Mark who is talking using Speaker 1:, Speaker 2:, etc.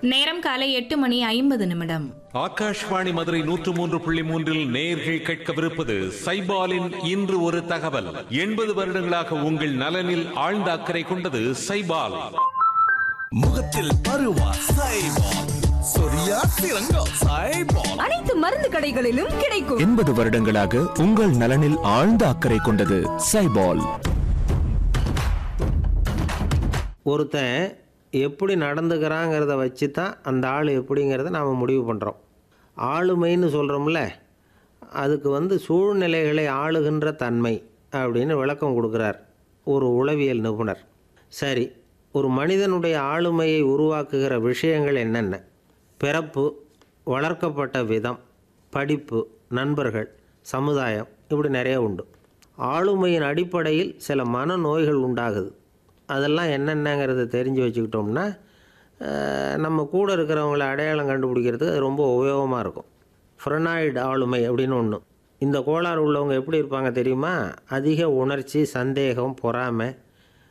Speaker 1: நேரம் காலை எட்டு மணி ஐம்பது நிமிடம்
Speaker 2: ஆகாஷ்வாணி மதுரை நூற்று மூன்று புள்ளி மூன்றில் நேர்கள் கேட்கவிருப்பது சைபாலின் இன்று ஒரு தகவல் எண்பது வருடங்களாக உங்கள் நலனில் ஆழ்ந்த அக்கறை கொண்டது சைபால்
Speaker 3: முகத்தில் பருவா சைபால் சொரியா சிறங்கோ சைபால்
Speaker 4: அனைத்து மருந்து கடைகளிலும் கிடைக்கும்
Speaker 5: எண்பது வருடங்களாக உங்கள் நலனில் ஆழ்ந்த அக்கறை கொண்டது சைபால்
Speaker 6: ஒருத்தன் எப்படி நடந்துக்கிறாங்கிறத வச்சு தான் அந்த ஆள் எப்படிங்கிறத நாம் முடிவு பண்ணுறோம் ஆளுமைன்னு சொல்கிறோம்ல அதுக்கு வந்து சூழ்நிலைகளை ஆளுகின்ற தன்மை அப்படின்னு விளக்கம் கொடுக்குறார் ஒரு உளவியல் நிபுணர் சரி ஒரு மனிதனுடைய ஆளுமையை உருவாக்குகிற விஷயங்கள் என்னென்ன பிறப்பு வளர்க்கப்பட்ட விதம் படிப்பு நண்பர்கள் சமுதாயம் இப்படி நிறைய உண்டு ஆளுமையின் அடிப்படையில் சில மனநோய்கள் உண்டாகுது அதெல்லாம் என்னென்னங்கிறத தெரிஞ்சு வச்சுக்கிட்டோம்னா அஹ், நம்ம கூட இருக்கிறவங்கள அடையாளம் கண்டுபிடிக்கிறதுக்கு அது ரொம்ப உபயோகமாக இருக்கும் ஃப்ரெனாய்டு ஆளுமை அப்படின்னு ஒன்று இந்த கோளாறு உள்ளவங்க எப்படி இருப்பாங்க தெரியுமா அதிக உணர்ச்சி சந்தேகம் பொறாமை